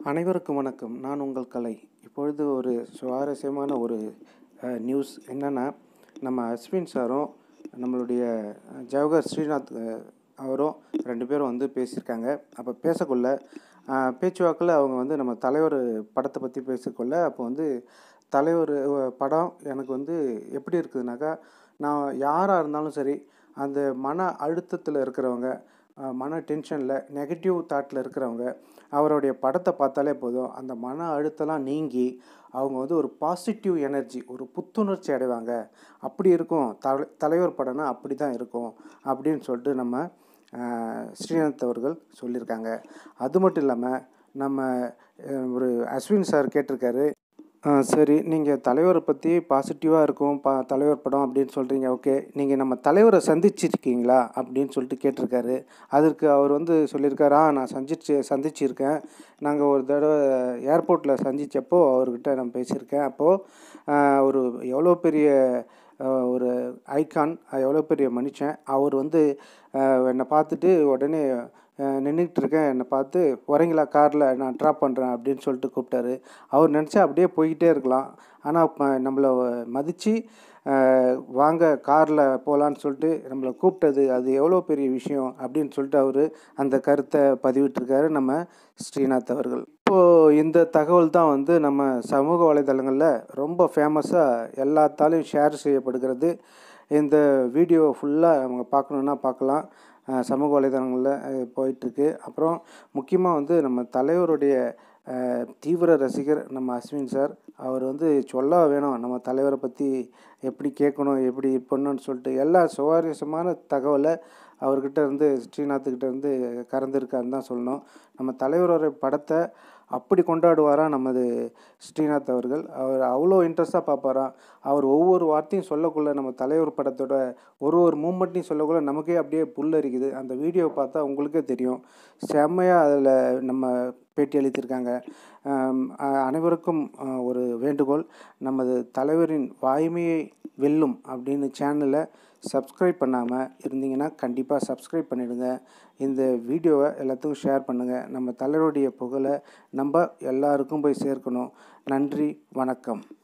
அனைவருக்கும் வணக்கம் நான் உங்கள் கலை இப்பொழுது ஒரு சுவாரஸ்யமான ஒரு அஹ், நியூஸ் என்னென்னா நம்ம அஸ்வின் சாரும் நம்மளுடைய அஹ், ஜவஹர் ஸ்ரீநாத் அஹ், அவரும் ரெண்டு பேரும் வந்து பேசியிருக்காங்க அப்போ பேசக்குள்ள அஹ், பேச்சுவாக்கில் அவங்க வந்து நம்ம தலைவர் படத்தை பற்றி பேசிக்கொள்ள அப்போ வந்து தலைவர் அஹ், படம் எனக்கு வந்து எப்படி இருக்குதுனாக்கா நான் யாராக இருந்தாலும் சரி அந்த மன அழுத்தத்தில் இருக்கிறவங்க அஹ், மன டென்ஷனில் நெகட்டிவ் தாட்டில் இருக்கிறவங்க அவருடைய படத்தை பார்த்தாலே போதும் அந்த மன அழுத்தம்லாம் நீங்கி அவங்க வந்து ஒரு பாசிட்டிவ் எனர்ஜி ஒரு புத்துணர்ச்சி அடைவாங்க அப்படி இருக்கும் தலை தலைவர் படம்னா அப்படி தான் இருக்கும் அப்படின்னு சொல்லிட்டு நம்ம அஹ், ஸ்ரீநாத் அவர்கள் சொல்லியிருக்காங்க அது மட்டும் இல்லாமல் நம்ம அஹ், ஒரு அஸ்வின் சார் கேட்டிருக்காரு ஆ சரி நீங்கள் தலைவரை பற்றி பாசிட்டிவாக இருக்கும் பா தலைவர் படம் அப்படின்னு சொல்கிறீங்க ஓகே நீங்கள் நம்ம தலைவரை சந்திச்சிருக்கீங்களா அப்படின்னு சொல்லிட்டு கேட்டிருக்காரு அதற்கு அவர் வந்து சொல்லியிருக்காரு ஆ நான் சந்திச்சு சந்திச்சிருக்கேன் நாங்கள் ஒரு தடவை ஏர்போர்ட்டில் சந்தித்தப்போ அவர்கிட்ட நான் பேசியிருக்கேன் அப்போது ஒரு எவ்வளோ பெரிய அஹ், ஒரு ஐகான் எவ்வளோ பெரிய மனுஷன் அவர் வந்து அஹ், என்னை பார்த்துட்டு உடனே நின்றுக்கிட்டு இருக்கேன் என்னை பார்த்து வரீங்களா காரில் நான் ட்ராப் பண்ணுறேன் அப்படின்னு சொல்லிட்டு கூப்பிட்டாரு அவர் நினச்சா அப்படியே போய்கிட்டே இருக்கலாம் ஆனால் நம்மளை மதித்து வாங்க காரில் போகலான்னு சொல்லிட்டு நம்மளை கூப்பிட்டது அது எவ்வளோ பெரிய விஷயம் அப்படின்னு சொல்லிட்டு அவர் அந்த கருத்தை பதிவிட்டிருக்காரு நம்ம ஸ்ரீநாத் அவர்கள் இப்போது இந்த தகவல் தான் வந்து நம்ம சமூக வலைதளங்களில் ரொம்ப ஃபேமஸாக எல்லாத்தாலையும் ஷேர் செய்யப்படுகிறது இந்த வீடியோ ஃபுல்லாக அவங்க பார்க்கணுன்னா பார்க்கலாம் அஹ் சமூக வலைதளங்களில் போயிட்டுருக்கு அப்புறம் முக்கியமாக வந்து நம்ம தலைவருடைய அஹ், தீவிர ரசிகர் நம்ம அஸ்வின் சார் அவர் வந்து சொல்ல வேணும் நம்ம தலைவரை பற்றி எப்படி கேட்கணும் எப்படி பண்ணணும்னு சொல்லிட்டு எல்லா சுவாரஸ்யமான தகவலை அவர்கிட்ட இருந்து ஸ்ரீநாத்துக்கிட்ட இருந்து கறந்துருக்காருன்னு தான் சொல்லணும் நம்ம தலைவரோட படத்தை அப்படி கொண்டாடுவாராம் நமது ஸ்ரீநாத் அவர்கள் அவர் அவ்வளோ இன்ட்ரெஸ்ட்டாக பார்ப்பாராம் அவர் ஒவ்வொரு வார்த்தையும் சொல்லக்குள்ள நம்ம தலைவர் படத்தோட ஒரு ஒரு மூமெண்ட்டையும் சொல்லக்குள்ள நமக்கே அப்படியே புல்லரிக்குது அந்த வீடியோவை பார்த்தா உங்களுக்கே தெரியும் செம்மையாக அதில் நம்ம பேட்டி அளித்திருக்காங்க ஆம், அ- அனைவருக்கும் அ, ஒரு வேண்டுகோள் நமது தலைவரின் வாய்மையை வெல்லும் அப்படின்னு சேனலை சப்ஸ்கிரைப் பண்ணாமல் இருந்தீங்கன்னா கண்டிப்பாக சப்ஸ்கிரைப் பண்ணிடுங்க இந்த வீடியோவை எல்லாத்துக்கும் ஷேர் பண்ணுங்கள் நம்ம தலைவருடைய புகழை நம்ம எல்லாருக்கும் போய் சேர்க்கணும் நன்றி வணக்கம்